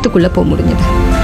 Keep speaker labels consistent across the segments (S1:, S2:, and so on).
S1: டெப்த்துக்குள்ளே போக முடிஞ்சது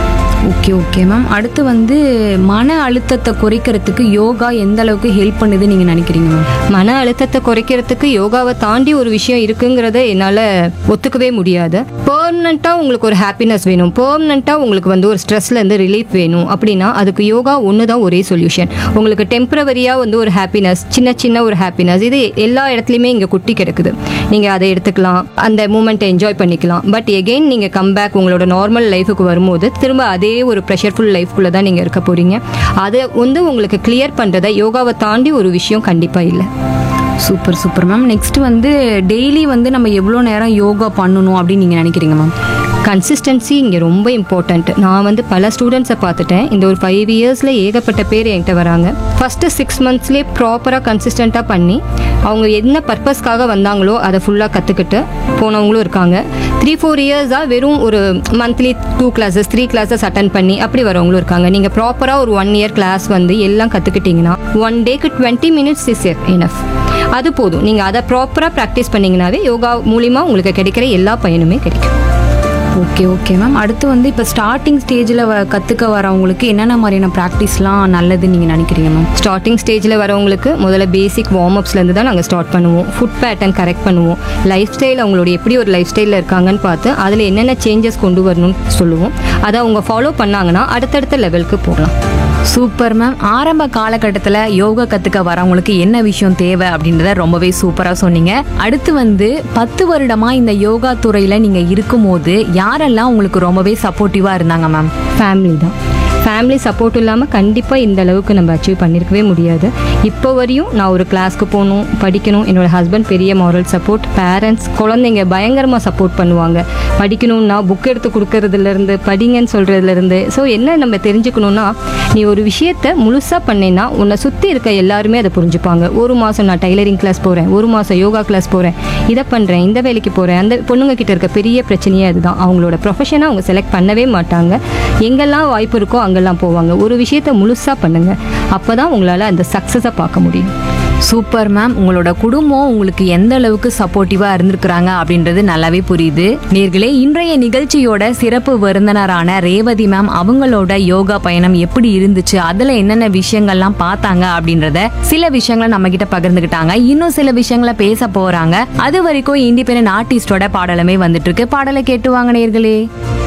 S2: okay okay ma'am அடுத்து வந்து மன அழுத்தத்தை குறைக்கிறதுக்கு யோகா எந்த அளவுக்கு ஹெல்ப் பண்ணுது நீங்கள் நினைக்கிறீங்க மேம்
S1: மன அழுத்தத்தை குறைக்கிறதுக்கு யோகாவை தாண்டி ஒரு விஷயம் இருக்குங்கிறத என்னால் ஒத்துக்கவே முடியாது பெர்மனண்ட்டாக உங்களுக்கு ஒரு ஹாப்பினஸ் வேணும் பெர்மனண்ட்டாக உங்களுக்கு வந்து ஒரு ஸ்ட்ரெஸ்லேருந்து ரிலீஃப் வேணும் அப்படின்னா அதுக்கு யோகா ஒன்று தான் ஒரே சொல்யூஷன் உங்களுக்கு டெம்பரவரியாக வந்து ஒரு ஹாப்பினஸ் சின்ன சின்ன ஒரு ஹாப்பினஸ் இது எல்லா இடத்துலையுமே இங்கே குட்டி கிடக்குது நீங்கள் அதை எடுத்துக்கலாம் அந்த மூமெண்ட்டை என்ஜாய் பண்ணிக்கலாம் பட் எகெயின் நீங்கள் கம்பேக் உங்களோட நார்மல் லைஃபுக்கு வரும்போது திரும்ப அதே ஒரு ப்ரெஷர்ஃபுல் லைஃப்குள்ளே தான் நீங்கள் இருக்க போகிறீங்க அதை வந்து உங்களுக்கு கிளியர் பண்ணுறத யோகாவை தாண்டி ஒரு விஷயம் கண்டிப்பாக இல்லை
S2: சூப்பர் சூப்பர் மேம் நெக்ஸ்ட் வந்து டெய்லி வந்து நம்ம எவ்வளோ நேரம் யோகா பண்ணணும் அப்படின்னு நீங்கள் நினைக்கிறீங்க மேம்
S1: கன்சிஸ்டன்சி இங்கே ரொம்ப இம்பார்ட்டண்ட் நான் வந்து பல ஸ்டூடெண்ட்ஸை பார்த்துட்டேன் இந்த ஒரு ஃபைவ் இயர்ஸில் ஏகப்பட்ட பேர் என்கிட்ட வராங்க ஃபஸ்ட்டு சிக்ஸ் மந்த்ஸ்லேயே ப்ராப்பராக கன்சிஸ்டண்ட்டாக பண்ணி அவங்க என்ன பர்பஸ்க்காக வந்தாங்களோ அதை ஃபுல்லாக கற்றுக்கிட்டு போனவங்களும் இருக்காங்க த்ரீ ஃபோர் இயர்ஸாக வெறும் ஒரு monthly two classes three classes attend பண்ணி அப்படி வரவங்களும் இருக்காங்க நீங்கள் ப்ராப்பராக ஒரு ஒன் இயர் கிளாஸ் வந்து எல்லாம் கற்றுக்கிட்டிங்கன்னா ஒன் டேக்கு டுவெண்ட்டி மினிட்ஸ் இஸ் எனஃப் அது போதும் நீங்கள் அதை ப்ராப்பராக ப்ராக்டிஸ் பண்ணிங்கனாவே யோகா மூலிமா உங்களுக்கு கிடைக்கிற எல்லா பயனுமே கிடைக்கும்
S2: ஓகே ஓகே மேம் அடுத்து வந்து இப்போ ஸ்டார்டிங் ஸ்டேஜில் வ கற்றுக்க வரவங்களுக்கு என்னென்ன மாதிரியான ப்ராக்டிஸ்லாம் நல்லதுன்னு நீங்கள் நினைக்கிறீங்க மேம்
S1: ஸ்டார்டிங் ஸ்டேஜில் வரவங்களுக்கு முதல்ல பேசிக் வார்ம் அப்ஸ்லேருந்து தான் நாங்கள் ஸ்டார்ட் பண்ணுவோம் ஃபுட் பேட்டர்ன் கரெக்ட் பண்ணுவோம் லைஃப் ஸ்டைல் அவங்களோட எப்படி ஒரு லைஃப் ஸ்டைலில் இருக்காங்கன்னு பார்த்து அதில் என்னென்ன சேஞ்சஸ் கொண்டு வரணும்னு சொல்லுவோம் அதை அவங்க ஃபாலோ பண்ணாங்கன்னா அடுத்தடுத்த லெவலுக்கு போகலாம்
S2: சூப்பர் மேம் ஆரம்ப காலகட்டத்தில் யோகா கற்றுக்க வரவங்களுக்கு என்ன விஷயம் தேவை அப்படின்றத ரொம்பவே சூப்பராக சொன்னீங்க அடுத்து வந்து பத்து வருடமா இந்த யோகா துறையில் நீங்கள் இருக்கும்போது யாரெல்லாம் உங்களுக்கு ரொம்பவே சப்போர்ட்டிவாக இருந்தாங்க மேம்
S1: ஃபேமிலி தான் ஃபேமிலி சப்போர்ட் இல்லாமல் கண்டிப்பாக இந்த அளவுக்கு நம்ம அச்சீவ் பண்ணியிருக்கவே முடியாது இப்போ வரையும் நான் ஒரு கிளாஸ்க்கு போகணும் படிக்கணும் என்னோட ஹஸ்பண்ட் பெரிய மாரல் சப்போர்ட் பேரண்ட்ஸ் குழந்தைங்க பயங்கரமாக சப்போர்ட் பண்ணுவாங்க படிக்கணும்னா புக் எடுத்து கொடுக்கறதுலேருந்து படிங்கன்னு சொல்கிறதுலேருந்து ஸோ என்ன நம்ம தெரிஞ்சுக்கணும்னா நீ ஒரு விஷயத்த முழுசாக பண்ணேன்னா உன்னை சுற்றி இருக்க எல்லாருமே அதை புரிஞ்சுப்பாங்க ஒரு மாதம் நான் டைலரிங் கிளாஸ் போகிறேன் ஒரு மாதம் யோகா கிளாஸ் போகிறேன் இதை பண்ணுறேன் இந்த வேலைக்கு போகிறேன் அந்த பொண்ணுங்க கிட்ட இருக்க பெரிய பிரச்சனையே அதுதான் அவங்களோட ப்ரொஃபஷனை அவங்க செலக்ட் பண்ணவே மாட்டாங்க எங்கெல்லாம் வாய்ப்பு இருக்கோ அங்கெல்லாம் போவாங்க ஒரு விஷயத்த முழுசாக பண்ணுங்க அப்போ தான் உங்களால் அந்த சக்ஸஸை பார்க்க முடியும்
S2: சூப்பர் மேம் உங்களோட குடும்பம் உங்களுக்கு எந்த அளவுக்கு சப்போர்ட்டிவாக இருந்திருக்கிறாங்க அப்படின்றது நல்லாவே புரியுது நேர்களே இன்றைய நிகழ்ச்சியோட சிறப்பு விருந்தினரான ரேவதி மேம் அவங்களோட யோகா பயணம் எப்படி இருந்துச்சு அதில் என்னென்ன விஷயங்கள்லாம் பார்த்தாங்க அப்படின்றத சில விஷயங்களை நம்ம கிட்ட பகிர்ந்துக்கிட்டாங்க இன்னும் சில விஷயங்களை பேச போறாங்க அது வரைக்கும் இண்டிபெண்டன்ட் ஆர்டிஸ்டோட பாடலுமே வந்துட்டு இருக்கு பாடலை கேட்டு வாங்க நேர்களே